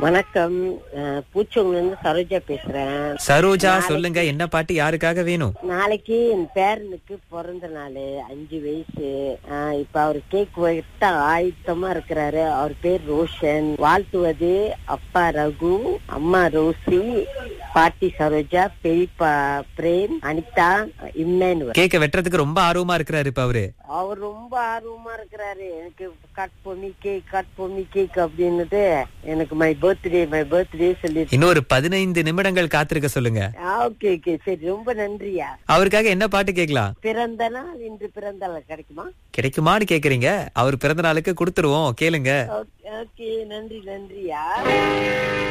வணக்கம் பூச்சவங்க இருந்து சரோஜா பேசுறேன் சரோஜா சொல்லுங்க என்ன பாட்டு யாருக்காக வேணும் நாளைக்கு என் பேரனுக்கு பிறந்த நாள் அஞ்சு வயசு ஆஹ் இப்ப அவர் கேக் வெட்ட ஆயத்தமா இருக்கிறாரு அவர் பேர் ரோஷன் வாழ்த்துவது அப்பா ரகு அம்மா ரோசி பாட்டி சரோஜா பெரியப்பா பிரேம் அனிதா இம்மேனுவல் கேக்க வெட்டுறதுக்கு ரொம்ப ஆர்வமா இருக்கிறாரு இப்ப அவரு அவர் ரொம்ப ஆர்வமா இருக்கிறாரு எனக்கு cut Bommi cake cut Bommi cake அப்படின்னுட்டு எனக்கு மை பர்த்டே மை பர்த்டே சொல்லி இன்னும் ஒரு பதினைந்து நிமிடங்கள் காத்திருக்க சொல்லுங்க ஓகே ஓகே சரி ரொம்ப நன்றியா அவருக்காக என்ன பாட்டு கேட்கலாம் பிறந்த நாள் இன்று பிறந்த நாள் கிடைக்குமா கிடைக்குமான்னு கேக்குறீங்க அவர் பிறந்த நாளுக்கு கொடுத்துருவோம் கேளுங்க ஓகே ஓகே நன்றி நன்றியா